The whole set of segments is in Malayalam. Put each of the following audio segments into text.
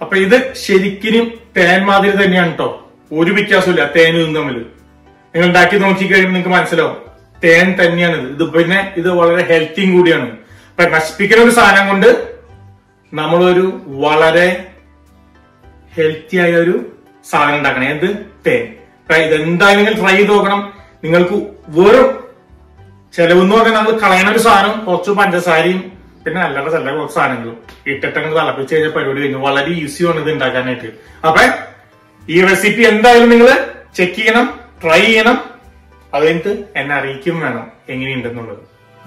അപ്പൊ ഇത് ശരിക്കും തേൻ മാതിരി തന്നെയാണ് കേട്ടോ ഒരു വ്യത്യാസമില്ല തേനും ഇതും തമ്മിൽ നിങ്ങൾ ഉണ്ടാക്കി നോക്കി കഴിയുമ്പോൾ നിങ്ങൾക്ക് മനസ്സിലാവും തേൻ തന്നെയാണ് ഇത് ഇത് പിന്നെ ഇത് വളരെ ഹെൽത്തിയും കൂടിയാണ് ഇപ്പൊ നശിപ്പിക്കുന്ന ഒരു സാധനം കൊണ്ട് നമ്മളൊരു വളരെ ഹെൽത്തി ആയ ഒരു സാധനം ഉണ്ടാക്കണം എന്ത് തേൻ അപ്പൊ ഇതെന്തായാലും നിങ്ങൾ ട്രൈ ചെയ്ത് നോക്കണം നിങ്ങൾക്ക് വെറും ചെലവെന്ന് പറഞ്ഞാൽ നമ്മൾ കളയണ ഒരു സാധനം കുറച്ച് പഞ്ചസാരയും പിന്നെ അല്ലാതെ ചില കുറച്ച് സാധനങ്ങളും ഇട്ടിട്ട് അങ്ങ് തിളപ്പിച്ച് കഴിഞ്ഞ പരിപാടി കഴിഞ്ഞു വളരെ ഈസിയാണ് ഇത് ഉണ്ടാക്കാനായിട്ട് അപ്പൊ ഈ റെസിപ്പി എന്തായാലും നിങ്ങൾ ചെക്ക് ചെയ്യണം ട്രൈ ചെയ്യണം അത് കഴിഞ്ഞിട്ട് എന്നെ അറിയിക്കും വേണം എങ്ങനെയുണ്ടെന്നുള്ളത്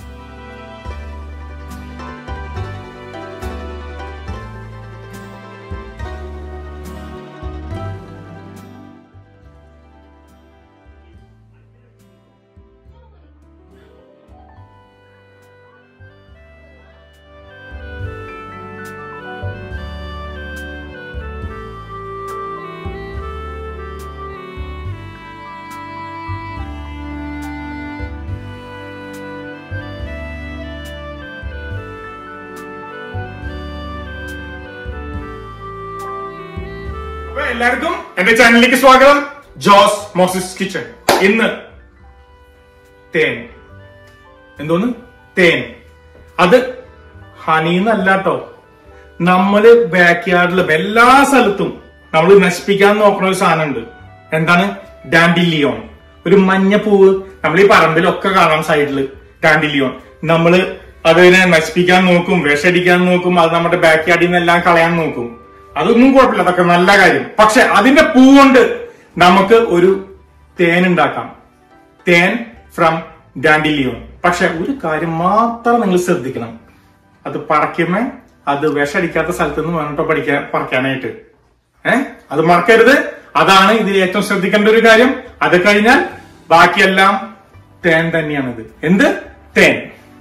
അപ്പൊ എല്ലാവർക്കും എന്റെ ചാനലിലേക്ക് സ്വാഗതം ജോസ് മോസിസ് കിച്ചൺ ഇന്ന് തേൻ എന്തോന്ന് തേൻ അത് ഹണിന്നല്ല കേട്ടോ നമ്മള് ബാക്ക് യാർഡിലും എല്ലാ സ്ഥലത്തും നമ്മൾ നശിപ്പിക്കാൻ നോക്കുന്ന ഒരു സാധനം ഉണ്ട് എന്താണ് ഡാൻഡിലിയോൺ ഒരു മഞ്ഞ പൂവ് നമ്മൾ ഈ പറമ്പിലൊക്കെ കാണാം സൈഡില് ഡാൻഡിലിയോൺ നമ്മള് അതിനെ നശിപ്പിക്കാൻ നോക്കും വിഷടിക്കാൻ നോക്കും അത് നമ്മുടെ ബാക്ക് യാർഡിൽ നിന്നെല്ലാം കളയാൻ നോക്കും അതൊന്നും കുഴപ്പമില്ല അതൊക്കെ നല്ല കാര്യം പക്ഷെ അതിന്റെ പൂ കൊണ്ട് നമുക്ക് ഒരു തേൻ ഉണ്ടാക്കാം തേൻ ഫ്രം ഡാൻഡിലിയോൺ പക്ഷെ ഒരു കാര്യം മാത്രം നിങ്ങൾ ശ്രദ്ധിക്കണം അത് പറക്കുമ്പോ അത് വിഷടിക്കാത്ത സ്ഥലത്ത് നിന്ന് വേണം ട്ടോ പഠിക്കാൻ പറിക്കാനായിട്ട് ഏഹ് അത് മറക്കരുത് അതാണ് ഇതിൽ ഏറ്റവും ശ്രദ്ധിക്കേണ്ട ഒരു കാര്യം അത് കഴിഞ്ഞാൽ ബാക്കിയെല്ലാം തേൻ തന്നെയാണിത് എന്ത് തേൻ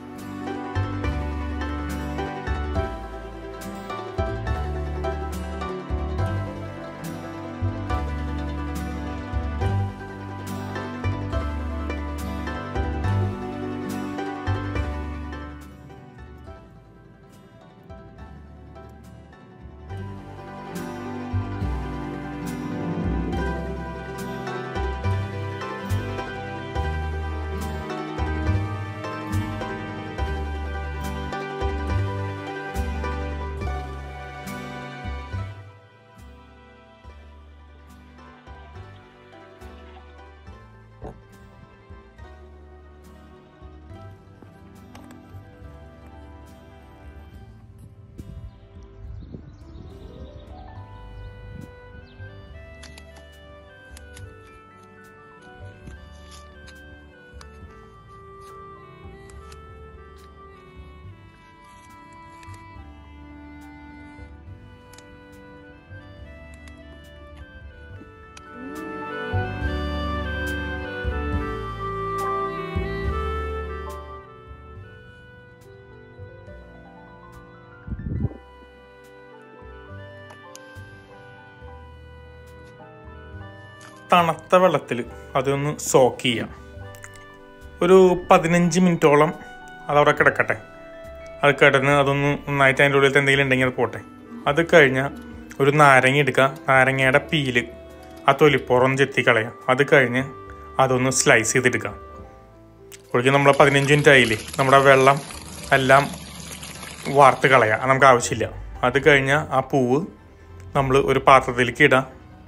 തണുത്ത വെള്ളത്തിൽ അതൊന്ന് സോക്ക് ചെയ്യാം ഒരു പതിനഞ്ച് മിനിറ്റോളം അതവിടെ കിടക്കട്ടെ അത് കിടന്ന് അതൊന്ന് നന്നായിട്ട് അതിൻ്റെ ഉള്ളിൽ എന്തെങ്കിലും ഉണ്ടെങ്കിൽ അത് പോട്ടെ അത് കഴിഞ്ഞാൽ ഒരു നാരങ്ങ എടുക്കുക നാരങ്ങയുടെ പീല് ആ തൊലിപ്പുറം ചെത്തി കളയാം അത് കഴിഞ്ഞ് അതൊന്ന് സ്ലൈസ് ചെയ്തെടുക്കാം ഒഴിക്കും നമ്മൾ പതിനഞ്ച് മിനിറ്റ് ആയില്ലേ നമ്മുടെ വെള്ളം എല്ലാം വാർത്ത് കളയാം അത് നമുക്ക് ആവശ്യമില്ല അത് കഴിഞ്ഞാൽ ആ പൂവ് നമ്മൾ ഒരു പാത്രത്തിലേക്ക് ഇടാം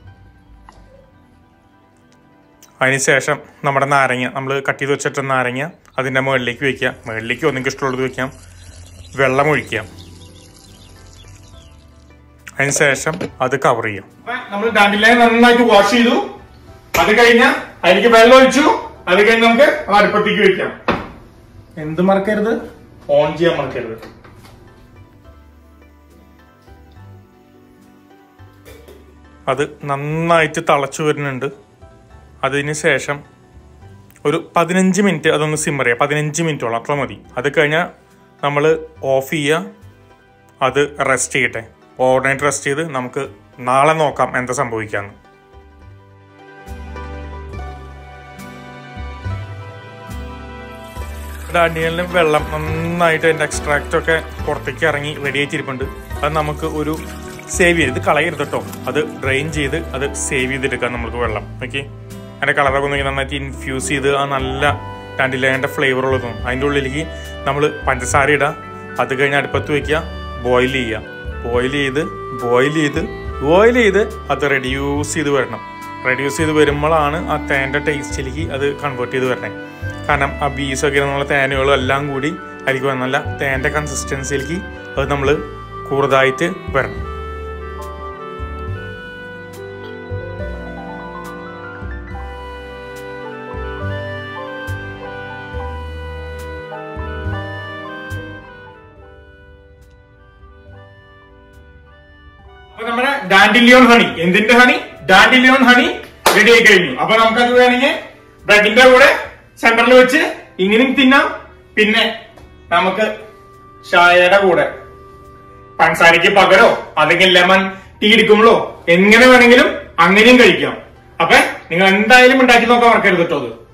അതിനുശേഷം നമ്മുടെ നാരങ്ങ നമ്മൾ കട്ട് ചെയ്ത് വെച്ചിട്ട നാരങ്ങ അതിൻ്റെ മുകളിലേക്ക് വയ്ക്കുക മുകളിലേക്ക് ഒന്നെങ്കിൽ ഇഷ്ടമുള്ളത് വയ്ക്കാം വെള്ളം ഒഴിക്കാം അതിനുശേഷം അത് കവർ ചെയ്യാം നമ്മൾ ഡാൻഡിലെ നന്നായിട്ട് വാഷ് ചെയ്തു അത് കഴിഞ്ഞാൽ അതിലേക്ക് വെള്ളം ഒഴിച്ചു അത് കഴിഞ്ഞ് നമുക്ക് അടുപ്പത്തേക്ക് വെക്കാം എന്ത് മറക്കരുത് ഓൺ ചെയ്യാൻ മറക്കരുത് അത് നന്നായിട്ട് തിളച്ചു വരുന്നുണ്ട് അതിന് ശേഷം ഒരു പതിനഞ്ച് മിനിറ്റ് അതൊന്ന് സിമ്മർ ചെയ്യുക പതിനഞ്ച് മിനിറ്റോളം അത്ര മതി അത് കഴിഞ്ഞാൽ നമ്മൾ ഓഫ് ചെയ്യുക അത് റെസ്റ്റ് ചെയ്യട്ടെ ഓവർനൈറ്റ് റെസ്റ്റ് ചെയ്ത് നമുക്ക് നാളെ നോക്കാം എന്താ സംഭവിക്കാന്ന് ഡാഡിയലിന് വെള്ളം നന്നായിട്ട് അതിൻ്റെ എക്സ്ട്രാക്റ്റ് ഒക്കെ പുറത്തേക്ക് ഇറങ്ങി റെഡി ആയിട്ടിരിപ്പുണ്ട് അത് നമുക്ക് ഒരു സേവ് ചെയ്ത് കളയരുത് കേട്ടോ അത് ഡ്രെയിൻ ചെയ്ത് അത് സേവ് ചെയ്തെടുക്കാം നമുക്ക് വെള്ളം ഓക്കെ അതിന്റെ കളറൊക്കെ ഒന്ന് നന്നായിട്ട് ഇൻഫ്യൂസ് ചെയ്ത് ആ നല്ല രണ്ടിലേണ്ട ഫ്ലേവർ ഉള്ളതും അതിൻ്റെ ഉള്ളിലേക്ക് നമ്മൾ പഞ്ചസാര ഇടുക അത് കഴിഞ്ഞ് അടുപ്പത്ത് വെക്കുക ബോയിൽ ചെയ്യുക ബോയിൽ ചെയ്ത് ബോയിൽ ചെയ്ത് ബോയിൽ ചെയ്ത് അത് റെഡ്യൂസ് ചെയ്ത് വരണം റെഡ്യൂസ് ചെയ്ത് വരുമ്പോഴാണ് ആ തേൻ്റെ ടേസ്റ്റിലേക്ക് അത് കൺവേർട്ട് ചെയ്ത് വരണേ കാരണം ആ ബീസൊക്കെ എന്നുള്ള തേനുകളും എല്ലാം കൂടി അതിലേക്ക് വന്ന് നല്ല തേൻ്റെ കൺസിസ്റ്റൻസിയിലേക്ക് അത് നമ്മൾ കൂടുതലായിട്ട് വരണം അപ്പൊ നമ്മുടെ ഡാൻഡിലിയോൺ ഹണി എന്തിന്റെ ഹണി ഡാൻഡിലിയോൺ ഹണി റെഡി ആയി കഴിഞ്ഞു അപ്പൊ നമുക്കത് വേണമെങ്കിൽ ബ്രെഡിന്റെ കൂടെ സെന്ററിൽ വെച്ച് ഇങ്ങനെയും തിന്നാം പിന്നെ നമുക്ക് ചായയുടെ കൂടെ പഞ്ചസാരയ്ക്ക് പകരോ അല്ലെങ്കിൽ ലെമൺ ടീ എടുക്കുമ്പോഴോ എങ്ങനെ വേണമെങ്കിലും അങ്ങനെയും കഴിക്കാം അപ്പൊ നിങ്ങൾ എന്തായാലും ഉണ്ടാക്കി നോക്കാൻ മറക്കരുത് കേട്ടോ അത്